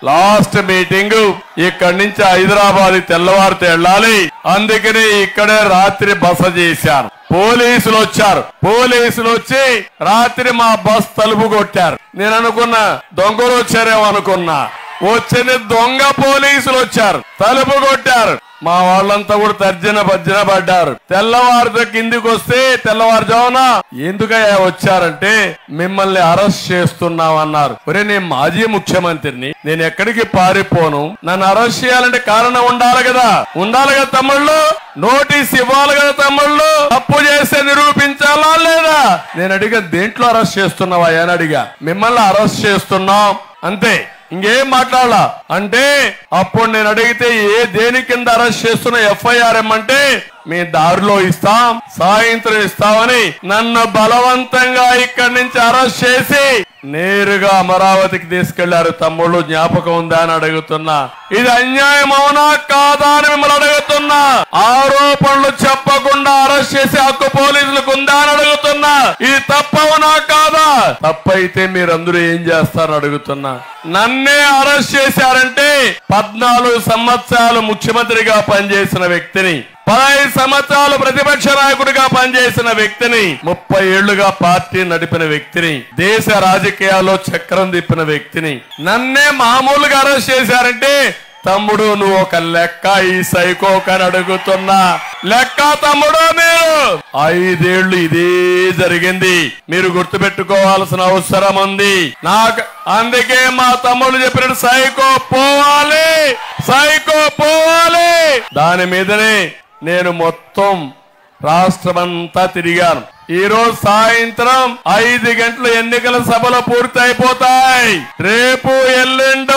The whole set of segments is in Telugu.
లాస్ట్ మీటింగ్ ఇక్కడి నుంచి హైదరాబాద్ తెల్లవారితో వెళ్ళాలి అందుకని ఇక్కడే రాత్రి బస చేశాను పోలీసులు వచ్చారు పోలీసులు వచ్చి రాత్రి మా బస్ తలుపు కొట్టారు నేను అనుకున్నా దొంగలు వచ్చారేమో అనుకున్నా వచ్చిన దొంగ పోలీసులు వచ్చారు తలుపు కొట్టారు మా వాళ్ళంతా కూడా తర్జన భర్జన పడ్డారు తెల్లవారితో కిందికి వస్తే తెల్లవారుజామున ఎందుకయ్యా వచ్చారంటే మిమ్మల్ని అరెస్ట్ చేస్తున్నాం అన్నారు ఒరే నేను మాజీ ముఖ్యమంత్రిని నేను ఎక్కడికి పారిపోను నన్ను అరెస్ట్ చేయాలంటే కారణం ఉండాలి కదా ఉండాలి కదా తమ్ముళ్ళు నోటీస్ ఇవ్వాలి కదా తమ్ముళ్ళు తప్పు చేస్తే నిరూపించాలా లేదా నేను అడిగా దేంట్లో అరెస్ట్ చేస్తున్నావా అని అడిగా మిమ్మల్ని అరెస్ట్ చేస్తున్నాం అంతే ఇంకేం మాట్లాడాల అంటే అప్పుడు నేను అడిగితే ఏ దేని కింద అరెస్ట్ చేస్తున్న ఎఫ్ఐఆర్ అంటే మీ దారిలో ఇస్తాం సాయంత్రం ఇస్తామని నన్ను బలవంతంగా ఇక్కడి నుంచి అరెస్ట్ చేసి నేరుగా అమరావతికి తీసుకెళ్లారు తమ్ముళ్ళు జ్ఞాపకం ఉందా అని అడుగుతున్నా ఇది అన్యాయం అవునా కాదా అని మిమ్మల్ని అడుగుతున్నా ఆరోపణలు చెప్పకుండా అరెస్ట్ చేసే హక్కు పోలీసులకు ఉందా అని అడుగుతున్నా ఇది తప్పవునా కాదా తప్పైతే మీరందరూ ఏం చేస్తారని అడుగుతున్నా నన్నే అరెస్ట్ చేశారంటే పద్నాలుగు సంవత్సరాలు ముఖ్యమంత్రిగా పనిచేసిన వ్యక్తిని పదహైదు సంవత్సరాలు ప్రతిపక్ష నాయకుడిగా పనిచేసిన వ్యక్తిని ముప్పై ఏళ్లుగా పార్టీ నడిపిన వ్యక్తిని దేశ రాజకీయాల్లో చక్రం తిప్పిన వ్యక్తిని నన్నే మామూలుగా అరెస్ట్ చేశారంటే తమ్ముడు నువ్వు ఒక లెక్క ఈ సైకోకని అడుగుతున్నా లెక్క తమ్ముడు మీరు ఐదేళ్లు ఇదే జరిగింది మీరు గుర్తుపెట్టుకోవాల్సిన అవసరం ఉంది నాకు అందుకే మా తమ్ముడు చెప్పినట్టు సైకో పోవాలి సైకో పోవాలి దాని మీదనే నేను మొత్తం రాష్ట్రమంతా తిరిగాను ఈ రోజు సాయంత్రం ఐదు గంటల ఎన్నికల సభలు పూర్తి అయిపోతాయి రేపు ఎల్లుండు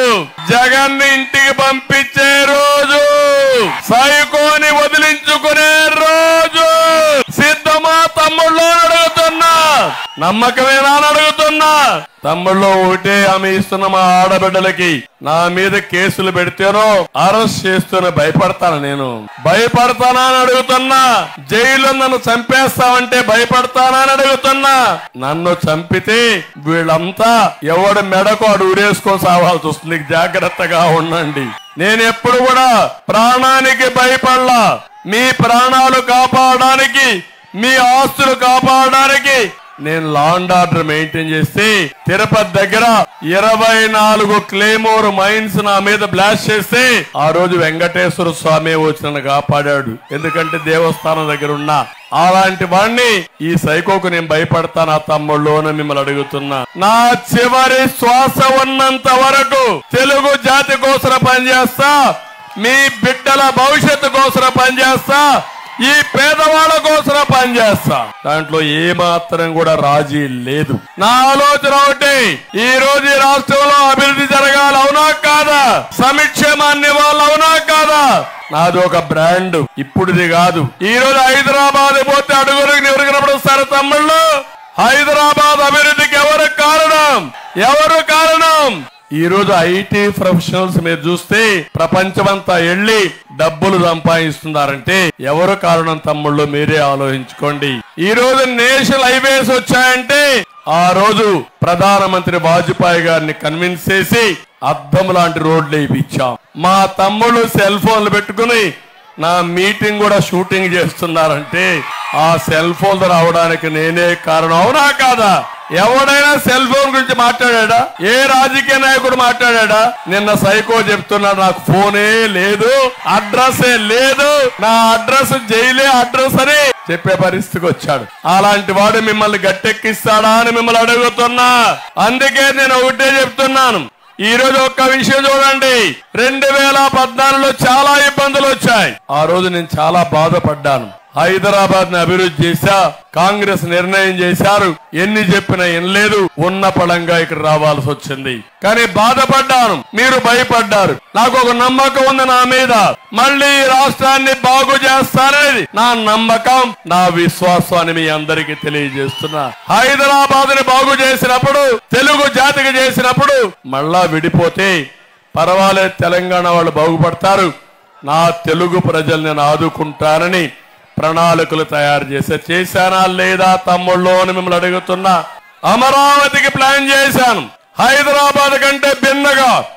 జగన్ ఇంటికి పంపించే రోజు సైకోని వదిలించుకునే రోజు సిద్ధమా తమ్ముళ్ళు అని అడుగుతున్నా నమ్మకమేనా అని అడుగుతున్నా తమ్ముళ్ళు ఒకటే హామీ ఇస్తున్న మా ఆడబిడ్డలకి నా మీద కేసులు పెడితేనో అరెస్ట్ చేస్తూనే భయపడతాను నేను భయపడతానా అని అడుగుతున్నా జైల్లో నన్ను చంపేస్తావంటే భయపడతానా అని అడుగుతున్నా నన్ను చంపితే వీళ్ళంతా ఎవడు మెడకు అడు ఉరేసుకొని సావాల్సి వస్తుంది జాగ్రత్తగా ఉండండి నేను ఎప్పుడు కూడా ప్రాణానికి భయపడలా మీ ప్రాణాలు కాపాడడానికి మీ ఆస్తులు కాపాడడానికి నేను లాండ్ ఆర్డర్ మెయింటైన్ చేస్తే తిరుపతి దగ్గర ఇరవై నాలుగు క్లేమోర్ మైన్స్ నా మీద బ్లాస్ట్ చేస్తే ఆ రోజు వెంకటేశ్వర స్వామి వచ్చి నన్ను కాపాడాడు ఎందుకంటే దేవస్థానం దగ్గర ఉన్నా అలాంటి వాణ్ణి ఈ సైకోకు నేను భయపడతాను ఆ తమ్ముళ్ళు అని మిమ్మల్ని అడుగుతున్నా నా చివరి శ్వాస ఉన్నంత వరకు తెలుగు జాతి కోసం పనిచేస్తా మీ బిడ్డల భవిష్యత్తు కోసం పనిచేస్తా ఈ పేదవాళ్ళ కోసం పనిచేస్తా దాంట్లో ఏ మాత్రం కూడా రాజీ లేదు నా ఆలోచన ఒకటి ఈ రోజు ఈ రాష్ట్రంలో అభివృద్ధి జరగాలి అవునా కాదా సమిక్షేమాన్ని వాళ్ళు అవునా కాదా నాది ఒక బ్రాండ్ ఇప్పుడుది కాదు ఈ రోజు హైదరాబాద్ పోతే అడుగురికి ఎవరు కనపడుస్తారు తమ్ముళ్ళు హైదరాబాద్ అభివృద్ధికి ఎవరు కారణం ఎవరు కారణం ఈ రోజు ఐటీ ప్రొఫెషనల్స్ మీరు చూస్తే ప్రపంచమంతా వెళ్ళి డబ్బులు సంపాదిస్తున్నారంటే ఎవరు కారణం తమ్ముళ్ళు మీరే ఆలోచించుకోండి ఈ రోజు నేషనల్ హైవేస్ వచ్చాయంటే ఆ రోజు ప్రధానమంత్రి వాజ్పేయి గారిని కన్విన్స్ చేసి అద్దం లాంటి రోడ్లు వేయించాం మా తమ్ముళ్ళు సెల్ ఫోన్లు పెట్టుకుని నా మీటింగ్ కూడా షూటింగ్ చేస్తున్నారంటే ఆ సెల్ ఫోన్ రావడానికి నేనే కారణం అవునా కాదా ఎవడైనా సెల్ ఫోన్ గురించి మాట్లాడా ఏ రాజకీయ నాయకుడు మాట్లాడా నిన్న సైకో చెప్తున్నాడు నాకు ఫోనే లేదు అడ్రస్సే లేదు నా అడ్రస్ జైలే అడ్రస్ అని చెప్పే పరిస్థితికి వచ్చాడు అలాంటి వాడు మిమ్మల్ని గట్టెక్కిస్తాడా అని మిమ్మల్ని అడుగుతున్నా అందుకే నేను ఒకటే చెప్తున్నాను ఈ రోజు ఒక్క విషయం చూడండి రెండు వేల పద్నాలుగులో చాలా ఇబ్బందులు వచ్చాయి ఆ రోజు నేను చాలా బాధపడ్డాను హైదరాబాద్ ని అభివృద్ధి చేశా కాంగ్రెస్ నిర్ణయం చేశారు ఎన్ని చెప్పినా వినలేదు ఉన్న పడంగా ఇక్కడ రావాల్సి వచ్చింది కానీ బాధపడ్డాను మీరు భయపడ్డారు నాకు ఒక నమ్మకం ఉంది నా మీద మళ్ళీ ఈ రాష్ట్రాన్ని బాగు చేస్తారనేది నా నమ్మకం నా విశ్వాసం అని మీ అందరికీ తెలియజేస్తున్నా హైదరాబాద్ ని బాగు చేసినప్పుడు తెలుగు జాతికి చేసినప్పుడు మళ్ళా విడిపోతే పర్వాలేదు తెలంగాణ వాళ్ళు బాగుపడతారు నా తెలుగు ప్రజల్ని నేను ఆదుకుంటానని ప్రణాళికలు తయారు చేసే చేశానా లేదా తమ్ముళ్ళు అని మిమ్మల్ని అడుగుతున్నా అమరావతికి ప్లాన్ చేశాను హైదరాబాద్ కంటే భిన్నగా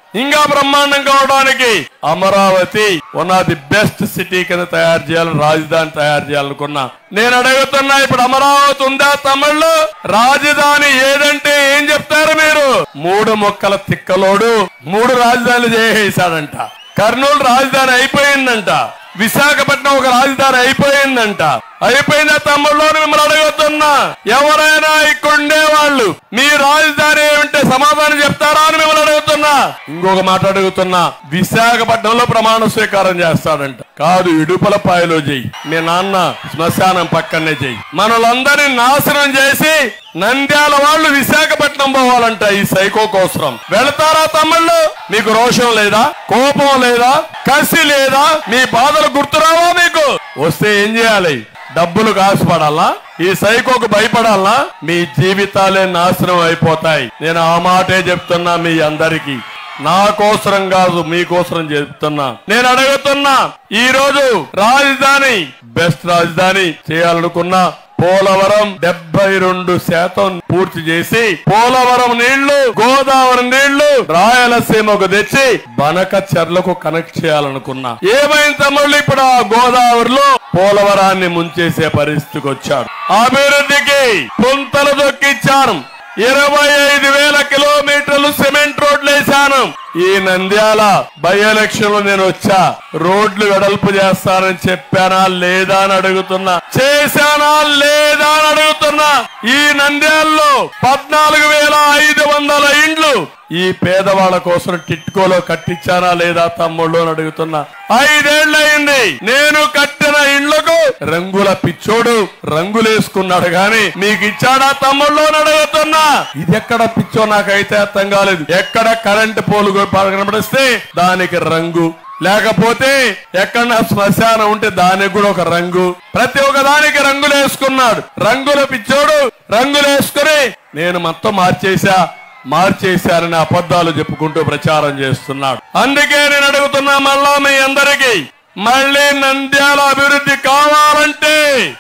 ఇంకా బ్రహ్మాండం కావడానికి Amaravati one of the best city కింద తయారు చేయాలని రాజధాని తయారు చేయాలనుకున్నా నేను అడుగుతున్నా ఇప్పుడు అమరావతి ఉందా తమిళ్ళు రాజధాని ఏదంటే ఏం చెప్తారు మీరు మూడు మొక్కల తిక్కలోడు మూడు రాజధానులు చేసేసాడంట కర్నూలు రాజధాని అయిపోయిందంట విశాఖపట్నం ఒక రాజధాని అయిపోయిందంట అయిపోయిందా తమ్ముళ్ళు అని మిమ్మల్ని అడుగుతున్నా ఎవరైనా ఇక్కడ ఉండేవాళ్ళు మీ రాజధాని ఏమిటంటే సమాధానం చెప్తారా అని మిమ్మల్ని అడుగుతున్నా ఇంకొక మాట అడుగుతున్నా విశాఖపట్నంలో ప్రమాణ స్వీకారం చేస్తాడంట కాదు ఇడుపలపాయలో చెయ్యి మీ నాన్న శ్మశానం పక్కనే చెయ్యి మనలందరినీ నాశనం చేసి నంద్యాల వాళ్ళు విశాఖపట్నం పోవాలంట ఈ సైకో కోసరం వెళతారా తమ్ముళ్ళు మీకు రోషం లేదా కోపం లేదా కసి లేదా మీ బాధలు గుర్తురావా మీకు వస్తే ఏం చేయాలి డబ్బులు కాసుపడాలా ఈ సైకోకు భయపడాలా మీ జీవితాలే నాశనం అయిపోతాయి నేను ఆ మాటే చెప్తున్నా మీ అందరికీ నా కోసరం కాదు మీకోసరం చెప్తున్నా నేను అడుగుతున్నా ఈ రోజు రాజధాని బెస్ట్ రాజధాని చేయాలనుకున్నా పోలవరం డెబ్బై రెండు శాతం పూర్తి చేసి పోలవరం నీళ్లు గోదావరి నీళ్లు రాయలసీమకు తెచ్చి బనక చెర్లకు కనెక్ట్ చేయాలనుకున్నా ఏమైంది తమ్ముళ్ళు ఇప్పుడు ఆ గోదావరిలో పోలవరాన్ని ముంచేసే పరిస్థితికి వచ్చాడు అభివృద్ధికి పుంతలు దొక్కిచ్చాను ఇరవై ఐదు వేల కిలోమీటర్లు సిమెంట్ రోడ్లు వేశాను ఈ నంద్యాల బై ఎలక్షన్ లో నేను వచ్చా రోడ్లు వెడల్పు చేస్తానని చెప్పానా లేదా అని అడుగుతున్నా చేశానా లేదా అని అడుగుతున్నా ఈ నంద్యాలలో పద్నాలుగు వేల ఐదు వందల ఇండ్లు ఈ పేదవాళ్ళ కోసం టిట్కోలో కట్టించానా లేదా తమ్ముళ్ళు అని అడుగుతున్నా ఐదేళ్లయింది నేను కట్టిన ఇండ్లకు రంగుల పిచ్చోడు రంగులేసుకున్నాడు గాని మీకు ఇచ్చాడా తమ్ముళ్ళు అని అడుగుతున్నా ఇది ఎక్కడ పిచ్చో నాకైతే అర్థం కాలేదు ఎక్కడ కరెంట్ పోలు కనబడిస్తే దానికి రంగు లేకపోతే ఎక్కడ శ్మశానం ఉంటే దానికి కూడా ఒక రంగు ప్రతి ఒక్క దానికి రంగులు వేసుకున్నాడు రంగుల పిచ్చోడు రంగులు వేసుకుని నేను మొత్తం మార్చేసా మార్చేశారని అబద్ధాలు చెప్పుకుంటూ ప్రచారం చేస్తున్నాడు అందుకే నేను అడుగుతున్నా మళ్ళా మీ అందరికీ మళ్ళీ నంద్యాల అభివృద్ధి కావాలంటే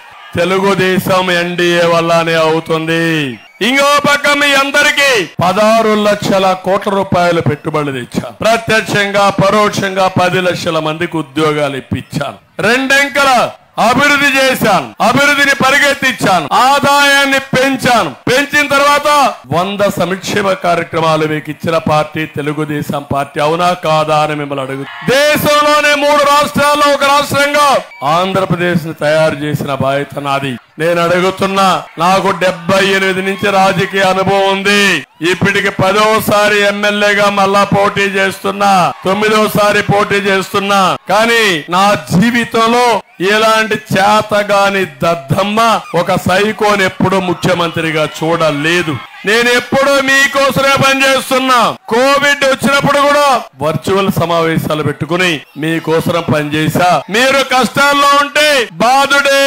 తెలుగుదేశం ఎన్డీఏ వల్లనే అవుతుంది ఇంకో పక్క మీ అందరికీ పదహారు లక్షల కోట్ల రూపాయలు పెట్టుబడి తెచ్చాను ప్రత్యక్షంగా పరోక్షంగా పది లక్షల మందికి ఉద్యోగాలు ఇప్పించాను రెండంకెల అభివృద్ధి చేశాను అభివృద్ధిని పరిగెత్తించాను ఆదాయాన్ని పెంచాను పెంచిన తర్వాత వంద సంక్షేమ కార్యక్రమాలు మీకు ఇచ్చిన పార్టీ తెలుగుదేశం పార్టీ అవునా కాదా అని మిమ్మల్ని అడుగు దేశంలోనే మూడు రాష్ట్రాల్లో ఒక రాష్ట్రంగా ఆంధ్రప్రదేశ్ ని తయారు చేసిన బాధ్యత నాది నేను అడుగుతున్నా నాకు డెబ్బై ఎనిమిది నుంచి రాజకీయ అనుభవం ఉంది ఇప్పటికి పదోసారి ఎమ్మెల్యేగా మళ్ళా పోటీ చేస్తున్నా తొమ్మిదోసారి పోటీ చేస్తున్నా కానీ నా జీవితంలో ఇలాంటి చేతగాని దద్దమ్మ ఒక సైకోని ఎప్పుడూ ముఖ్యమంత్రిగా చూడలేదు నేను ఎప్పుడూ మీకోసమే పనిచేస్తున్నా కోవిడ్ వచ్చినప్పుడు కూడా వర్చువల్ సమావేశాలు పెట్టుకుని మీకోసం పనిచేశా మీరు కష్టాల్లో ఉంటే బాధుడే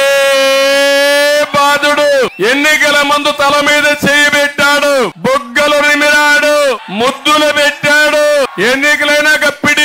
బాధుడు ఎన్నికల ముందు తల మీద చేయి పెట్టాడు బొగ్గలు నిమిరాడు ముద్దులు పెట్టాడు ఎన్నికలైనాక పిడి